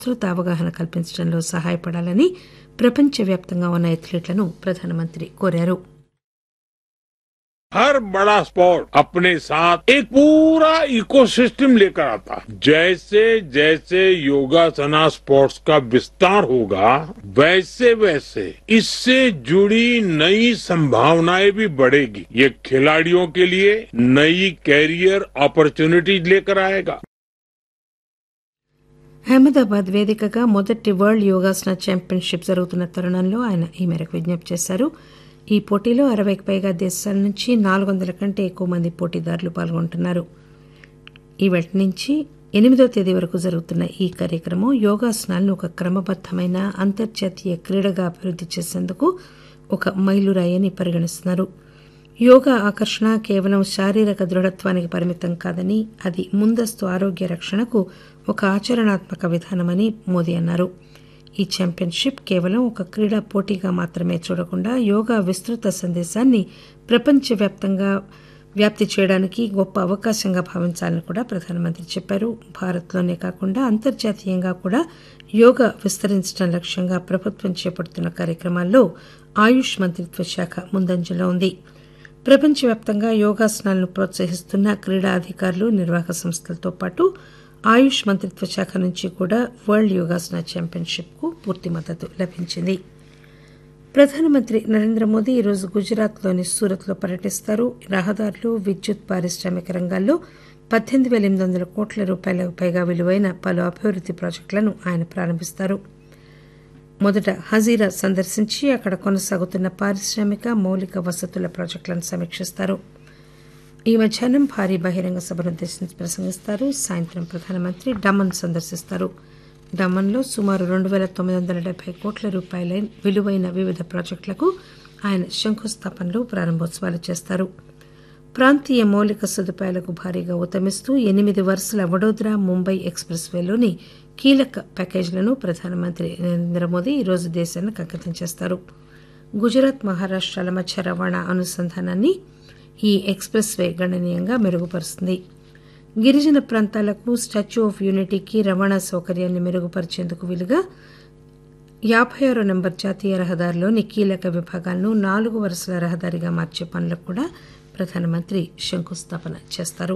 విస్తృత అవగాహన కల్పించడంలో సహాయపడాలని ప్రపంచవ్యాప్తంగా ఉన్న ఎథ్లీట్లను ప్రధానమంత్రి కోరారు हर बड़ा स्पोर्ट अपने साथ एक पूरा इकोसिस्टम लेकर आता है जैसे जैसे योगासना स्पोर्ट्स का विस्तार होगा वैसे वैसे इससे जुड़ी नई संभावनाएं भी बढ़ेगी ये खिलाड़ियों के लिए नई कैरियर अपॉर्चुनिटीज लेकर आएगा అహ్మదాబాద్ వేదికగా మొదటి వరల్డ్ యోగాసన ఛాంపియన్షిప్ జరుగుతున్న తరుణంలో ఆయన ఈ మేరకు విజ్ఞప్తి చేశారు ఈ పోటీలో అరవైకి పైగా దేశాల నుంచి నాలుగు వందల కంటే ఎక్కువ మంది పోటీదారులు పాల్గొంటున్నారు ఈవేళ నుంచి ఎనిమిదో తేదీ వరకు జరుగుతున్న ఈ కార్యక్రమం యోగాసనాలను ఒక క్రమబద్దమైన అంతర్జాతీయ క్రీడగా అభివృద్ధి చేసేందుకు ఒక మైలురాయి అని పరిగణిస్తున్నారు యోగా ఆకర్షణ కేవలం శారీరక దృఢత్వానికి పరిమితం కాదని అది ముందస్తు ఆరోగ్య రక్షణకు ఒక ఆచరణాత్మక విధానమని మోదీ అన్నారు ఈ ఛాంపియన్షిప్ కేవలం ఒక క్రీడా పోటీగా మాత్రమే చూడకుండా యోగా విస్తృత సందేశాన్ని ప్రపంచవ్యాప్తంగా వ్యాప్తి చేయడానికి గొప్ప అవకాశంగా భావించాలని కూడా ప్రధానమంత్రి చెప్పారు భారత్లోనే కాకుండా అంతర్జాతీయంగా కూడా యోగా విస్తరించడం లక్ష్యంగా ప్రభుత్వం చేపడుతున్న కార్యక్రమాల్లో ఆయుష్ మంత్రిత్వ శాఖ ముందంజలో ఉంది ప్రపంచవ్యాప్తంగా యోగాసనాలను ప్రోత్సహిస్తున్న క్రీడా అధికారులు నిర్వాహక సంస్థలతో పాటు ఆయుష్ మంత్రిత్వ శాఖ నుంచి కూడా వరల్డ్ యోగాసన ఛాంపియన్షిప్ కు పూర్తి మద్దతు లభించింది ప్రధానమంత్రి నరేంద్ర మోదీ ఈరోజు గుజరాత్లోని సూరత్లో పర్యటిస్తారు రహదారులు విద్యుత్ పారిశ్రామిక రంగాల్లో పద్దెనిమిది వేల ఎనిమిది వందల కోట్ల రూపాయలకు పైగా విలువైన పలు అభివృద్ది ప్రాజెక్టులను ఆయన ప్రారంభిస్తారు మొదట హజీరా సందర్శించి అక్కడ కొనసాగుతున్న పారిశ్రామిక మౌలిక వసతుల ప్రాజెక్టులను సమీక్షిస్తారు ఈ మధ్యాహ్నం భారీ బహిరంగ సభను ఉద్దేశించి ప్రసంగిస్తారు సాయంత్రం ప్రధానమంత్రి డమన్ సందర్శిస్తారు డమన్లో సుమారు రెండు వేల తొమ్మిది వందల డెబ్బై కోట్ల రూపాయల విలువైన వివిధ ప్రాజెక్టులకు ఆయన శంకుస్థాపనలు ప్రారంభోత్సవాలు చేస్తారు ప్రాంతీయ మౌలిక సదుపాయాలకు భారీగా ఉతమిస్తూ ఎనిమిది వరుసల వడోదరా ముంబై ఎక్స్ప్రెస్ వేలోని కీలక ప్యాకేజీలను ప్రధానమంత్రి నరేంద్ర మోదీ ఈరోజు దేశానికి అంకితం చేస్తారు గుజరాత్ మహారాష్ట్రాల మధ్య రవాణా అనుసంధానాన్ని ఈ ఎక్స్ప్రెస్ వే గణనీయంగా మెరుగుపరుస్తుంది గిరిజన ప్రాంతాలకు స్టాచ్యూ ఆఫ్ యూనిటీకి రవాణా సౌకర్యాన్ని మెరుగుపరిచేందుకు వీలుగా యాభై ఆరో నెంబర్ జాతీయ రహదారిలోని కీలక విభాగాలను నాలుగు వరుసల రహదారిగా మార్చే పనులకు కూడా ప్రధానమంత్రి శంకుస్థాపన చేస్తారు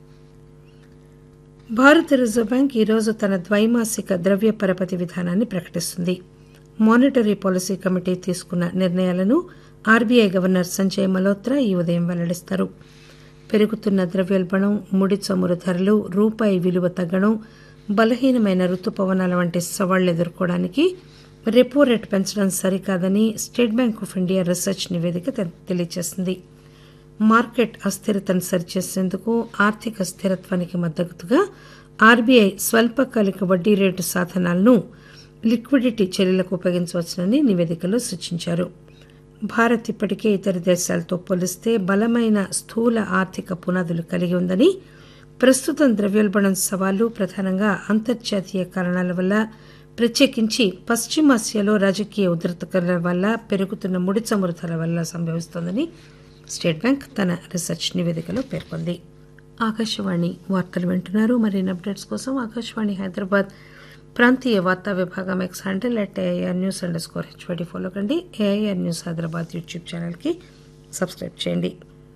భారత రిజర్వ్ బ్యాంక్ ఈరోజు తన ద్వైమాసిక ద్రవ్య పరపతి విధానాన్ని ప్రకటిస్తుంది మానిటరీ పాలసీ కమిటీ తీసుకున్న నిర్ణయాలను ఆర్బీఐ గవర్నర్ సంజయ్ మల్హోత్రా ఈ ఉదయం వెల్లడిస్తారు పెరుగుతున్న ద్రవ్యోల్బణం ముడి చమురు ధరలు రూపాయి విలువ తగ్గడం బలహీనమైన రుతుపవనాల వంటి సవాళ్లు ఎదుర్కోవడానికి రెపో రేటు పెంచడం సరికాదని State Bank of India research నివేదిక తెలియజేసింది మార్కెట్ అస్థిరతను సరిచేసేందుకు ఆర్థిక స్థిరత్వానికి మద్దతుగా ఆర్బీఐ స్వల్పకాలిక వడ్డీ రేటు సాధనాలను లిక్విడిటీ చర్యలకు ఉపయోగించవచ్చునని నివేదికలో సూచించారు భారత్ ఇప్పటికే ఇతర దేశాలతో పోలిస్తే బలమైన స్థూల ఆర్థిక పునాదులు కలిగి ఉందని ప్రస్తుతం ద్రవ్యోల్బణం సవాళ్లు ప్రధానంగా అంతర్జాతీయ కారణాల వల్ల ప్రత్యేకించి పశ్చిమాసియాలో రాజకీయ ఉద్రిక్తతల వల్ల పెరుగుతున్న ముడి చమురు ధరల వల్ల సంభవిస్తోందని స్టేట్ బ్యాంక్ తన రీసెర్చ్ నివేదికలో పేర్కొంది ఆకాశవాణి వార్తలు వింటున్నారు మరిన్ని అప్డేట్స్ కోసం ఆకాశవాణి హైదరాబాద్ ప్రాంతీయ వార్తా విభాగం X handle at AIR news underscore HYD follow కండి ఏఐఆర్ న్యూస్ హైదరాబాద్ యూట్యూబ్ ఛానల్కి సబ్స్క్రైబ్ చేయండి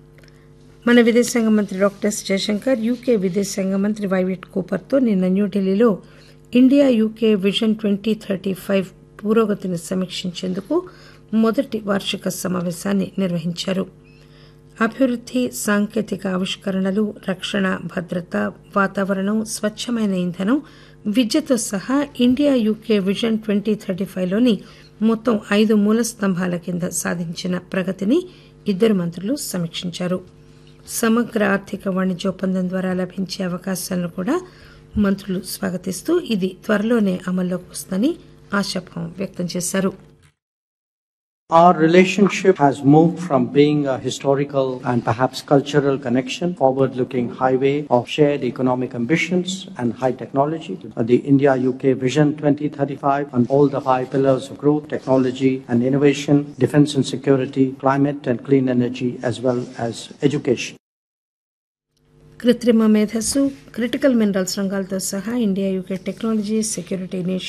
మన విదేశాంగ మంత్రి డాక్టర్ ఎస్ జయశంకర్ యూకే విదేశాంగ మంత్రి వైవిట్ కూపర్తో నిన్న న్యూఢిల్లీలో India UK vision twenty thirty five పురోగతిని సమీక్షించేందుకు మొదటి వార్షిక సమావేశాన్ని నిర్వహించారు అభివృద్ధి సాంకేతిక ఆవిష్కరణలు రక్షణ భద్రత వాతావరణం స్వచ్ఛమైన ఇంధనం విద్యతో సహా India UK vision twenty thirty ఫైవ్లోని మొత్తం ఐదు మూల స్తంభాల కింద సాధించిన ప్రగతిని ఇద్దరు మంత్రులు సమీక్షించారు సమగ్ర ఆర్థిక వాణిజ్య ఒప్పందం ద్వారా లభించే అవకాశాలను కూడా మంత్రులు స్వాగతిస్తూ ఇది త్వరలోనే అమల్లోకి వస్తుందని ఆశాభావం వ్యక్తం చేశారు Our relationship has moved from being a historical and perhaps cultural connection, forward looking highway of shared economic ambitions and high technology, to the India UK Vision 2035 and all the five pillars of growth, technology and innovation, defense and security, climate and clean energy, as well as education. కృత్రిమ మేధస్సు critical minerals రంగాలతో సహా India UK technology security